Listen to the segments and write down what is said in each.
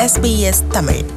SBS Tamil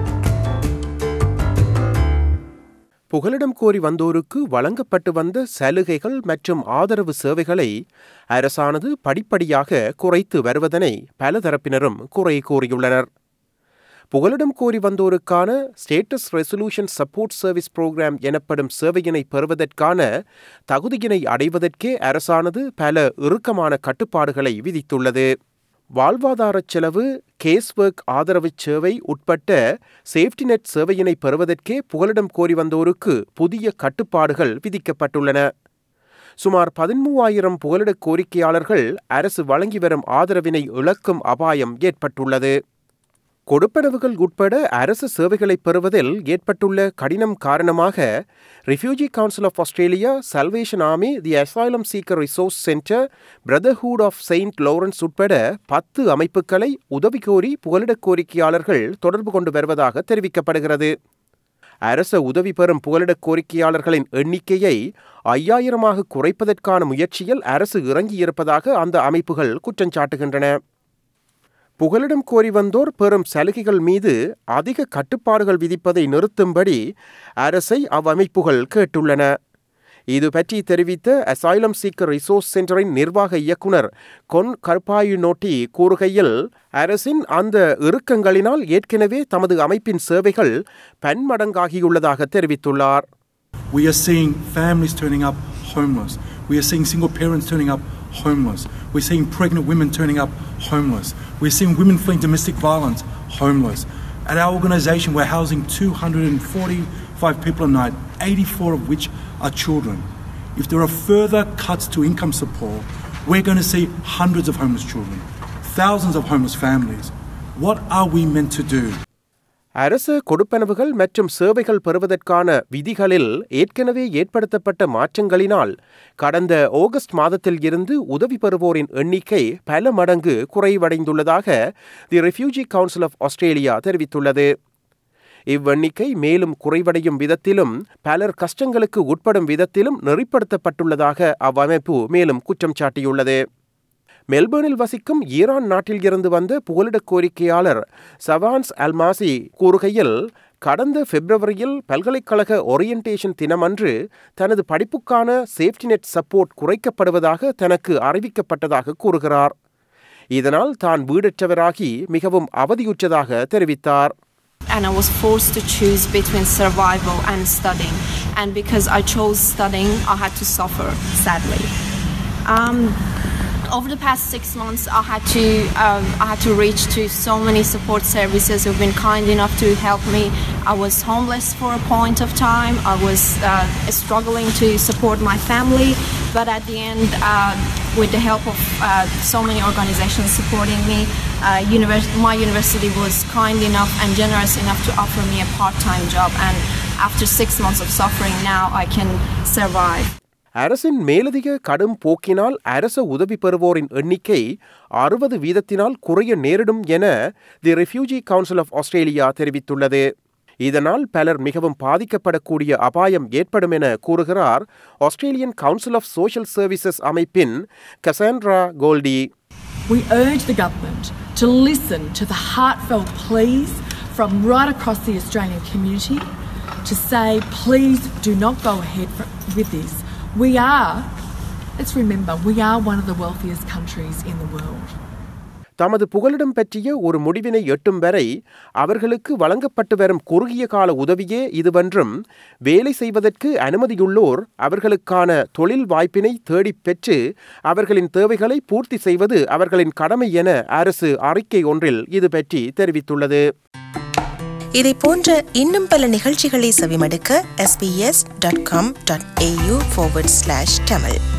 புகலிடம் கோரி வந்தோருக்கு வழங்கப்பட்டு வந்த சலுகைகள் மற்றும் ஆதரவு சேவைகளை அரசானது படிப்படியாக குறைத்து வருவதனை பல தரப்பினரும் குறை கூறியுள்ளனர் புகலிடம் கோரி வந்தோருக்கான status resolution support service programme எனப்படும் சேவையினை பெறுவதற்கான தகுதியினை அடைவதற்கே அரசானது பல இறுக்கமான கட்டுப்பாடுகளை விதித்துள்ளது வாழ்வாதாரச் செலவு கேஸ் ஒர்க் ஆதரவு சேவை உட்பட்ட சேஃப்டி நெட் சேவையினை பெறுவதற்கே புகலிடம் கோரி வந்தோருக்கு புதிய கட்டுப்பாடுகள் விதிக்கப்பட்டுள்ளன சுமார் பதிமூவாயிரம் புகலிட கோரிக்கையாளர்கள் அரசு வழங்கி வரும் ஆதரவினை இழக்கும் அபாயம் ஏற்பட்டுள்ளது கொடுப்பனவுகள் உட்பட அரசு சேவைகளை பெறுவதில் ஏற்பட்டுள்ள கடினம் காரணமாக refugee council of Australia salvation army the asylum seeker resource centre brotherhood of Saint Lawrence உட்பட பத்து அமைப்புகளை உதவி கோரி புகலிட கோரிக்கையாளர்கள் தொடர்பு கொண்டு வருவதாக தெரிவிக்கப்படுகிறது அரச உதவி பெறும் புகலிட கோரிக்கையாளர்களின் எண்ணிக்கையை ஐயாயிரமாக குறைப்பதற்கான முயற்சியில் அரசு இறங்கியிருப்பதாக அந்த அமைப்புகள் குற்றஞ்சாட்டுகின்றன புகலிடம் கோரி வந்தோர் பெறும் சலுகைகள் மீது அதிக கட்டுப்பாடுகள் விதிப்பதை நிறுத்தும்படி அரசை அவ்வமைப்புகள் கேட்டுள்ளன இது பற்றி தெரிவித்த அசைலம் சீக்கர் ரிசோர்ஸ் சென்டரின் நிர்வாக இயக்குனர் கொன் கர்பாயு நோட்டி கூறுகையில் அரசின் அந்த இறுக்கங்களினால் ஏற்கனவே தமது அமைப்பின் சேவைகள் பன்மடங்காகியுள்ளதாக தெரிவித்துள்ளார் We are seeing families turning up homeless. We are seeing single parents turning up homeless. We're seeing pregnant women turning up homeless. We're seeing women fleeing domestic violence homeless. At our organisation, we're housing 245 people a night, 84 of which are children. If there are further cuts to income support, we're going to see hundreds of homeless children, thousands of homeless families. What are we meant to do? அரசு கொடுப்பனவுகள் மற்றும் சேவைகள் பெறுவதற்கான விதிகளில் ஏற்கனவே ஏற்படுத்தப்பட்ட மாற்றங்களினால் கடந்த August மாதத்தில் இருந்து உதவி பெறுவோரின் எண்ணிக்கை பல மடங்கு குறைவடைந்துள்ளதாக the refugee council of Australia தெரிவித்துள்ளது இவ்வெண்ணிக்கை மேலும் குறைவடையும் விதத்திலும் பலர் கஷ்டங்களுக்கு உட்படும் விதத்திலும் நெறிப்படுத்தப்பட்டுள்ளதாக அவ்வமைப்பு மேலும் குற்றம் சாட்டியுள்ளது மெல்பர்னில் வசிக்கும் ஈரான் நாட்டில் இருந்து வந்த புகலிட கோரிக்கையாளர் சவான்ஸ் அல்மாசி கூறுகையில் கடந்த பிப்ரவரியில் பல்கலைக்கழக ஓரியன்டேஷன் தினமன்று தனது படிப்புக்கான சேஃப்டி நெட் சப்போர்ட் குறைக்கப்படுவதாக தனக்கு அறிவிக்கப்பட்டதாக கூறுகிறார் இதனால் தான் வீடற்றவராகி மிகவும் அவதியுற்றதாக தெரிவித்தார் and I was forced to choose between survival and studying. And because I chose studying, I had to suffer, sadly. Um, over the past six months, I had to um, I had to reach to so many support services who've been kind enough to help me. I was homeless for a point of time. I was uh, struggling to support my family, but at the end, uh, with the help of uh, so many organizations supporting me, uh, univers- my university was kind enough and generous enough to offer me a part-time job. And after six months of suffering, now I can survive. அரசின் மேலதிக கடும் போக்கினால் அரச உதவி பெறுவோரின் எண்ணிக்கை அறுபது வீதத்தினால் குறைய நேரிடும் என the refugee council of Australia தெரிவித்துள்ளது இதனால் பலர் மிகவும் பாதிக்கப்படக்கூடிய அபாயம் ஏற்படும் என கூறுகிறார் Australian council of social services அமைப்பின் Cassandra Goldie We urge the government to listen to the heartfelt pleas from right across the Australian community to say, please do not go ahead for- with this. We are, let's remember, we are one of the wealthiest countries in the world. தமது புகலிடம் பற்றிய ஒரு முடிவினை எட்டும் வரை அவர்களுக்கு வழங்கப்பட்டு வரும் குறுகிய கால உதவியே இதுவென்றும் வேலை செய்வதற்கு அனுமதியுள்ளோர் அவர்களுக்கான தொழில் வாய்ப்பினை தேடிப் பெற்று அவர்களின் தேவைகளை பூர்த்தி செய்வது அவர்களின் கடமை என அரசு அறிக்கை ஒன்றில் இது பற்றி தெரிவித்துள்ளது இதை போன்ற இன்னும் பல நிகழ்ச்சிகளை செவிமடுக்க sbs.com.au forward slash tamil